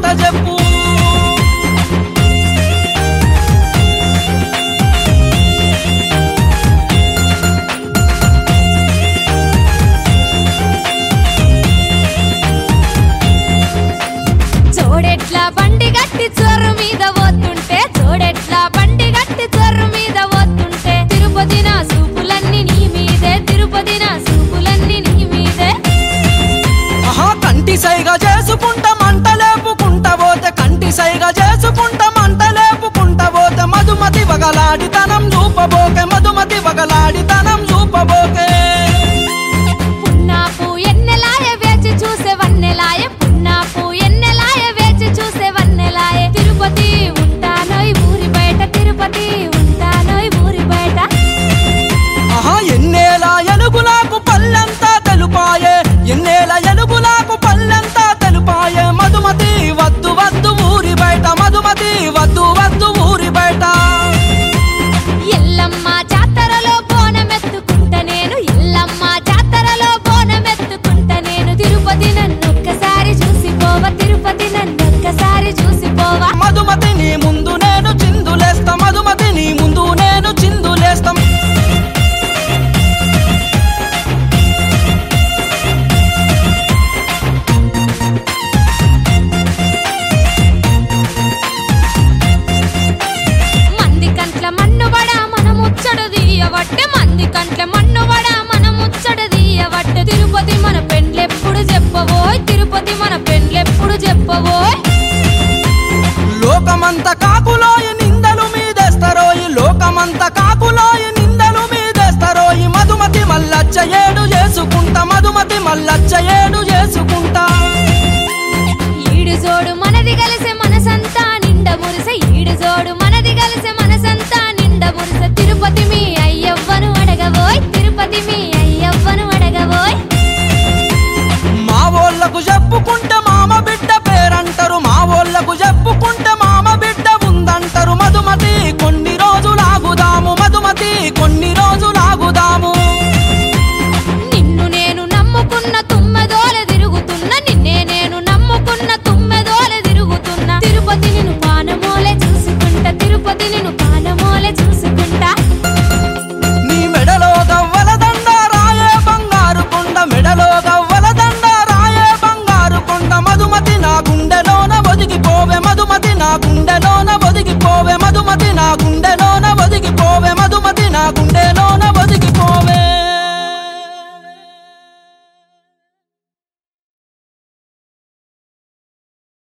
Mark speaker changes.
Speaker 1: చెప్పు
Speaker 2: జోడెట్ల బండి గట్టి చొర్రు మీద పోతుంటే జోడెట్ల బండి గట్టి చొర్రు మీద పోతుంటే తిరుపతి నా సూపులన్నీ నీ మీదే తిరుపతి నా సూపులన్నీ నీ మీదే
Speaker 1: ఆహా కంటి సైగ చేసుకుంటా మంట లేపుకుంటా పోతే కంటి సైగ చేసుకుంటా మంట లేపుకుంటా పోతే మధుమతి వగలాడితనం చూపబోకే మధుమతి వగలాడితనం చూపబోకే
Speaker 2: పున్నాపు ఎన్నెలాయ వేచి చూసే వన్నెలాయ పున్నాపు ఎన్నెలాయ వేచి చూసే వన్నెలాయ తిరుపతి ఉంటానోయ్ ఊరి బయట తిరుపతి ఉంటానోయ్ ఊరి బయట
Speaker 1: ఆహా ఎన్నేల ఎలుగులాకు పల్లెంతా తెలుపాయే ఎన్నేల ఎలుగులాకు పల్లెంతా తెలుపాయే మధుమతి వద్దు వద్దు ఊరి బయట మధుమతి వద్దు వద్దు ఊరి బయట
Speaker 2: ఎల్లమ్మ జాతరలో బోనమెత్తుకుంట నేను ఎల్లమ్మ జాతరలో బోనమెత్తుకుంట నేను తిరుపతి నన్నొక్కసారి చూసిపోవ తిరుపతి నన్నొక్కసారి చూసిపోవా
Speaker 1: మధుమతి నీ ముందు నేను చిందులేస్తా మధుమతి నీ ముందు నేను చిందులేస్తాం
Speaker 2: మంది కంట్ల మన్నుబడ మన ముచ్చడు తీయవట్టే మంది కంట్ల మన్నుబడ మన ముచ్చడు తీయవట్టే తిరుపతి మన పెండ్లెప్పుడు చెప్పబోయ్ తిరుపతి మన పెండ్లెప్పుడు చెప్పబోయ్
Speaker 1: లోకమంత కాకులోయి నిందలు మీదేస్తారోయి లోకమంత కాకులోయి నిందలు మీదేస్తారోయి మధుమతి మల్లచ్చ ఏడు చేసుకుంటా మధుమతి మల్లచ్చ ఏడు చేసుకుంటా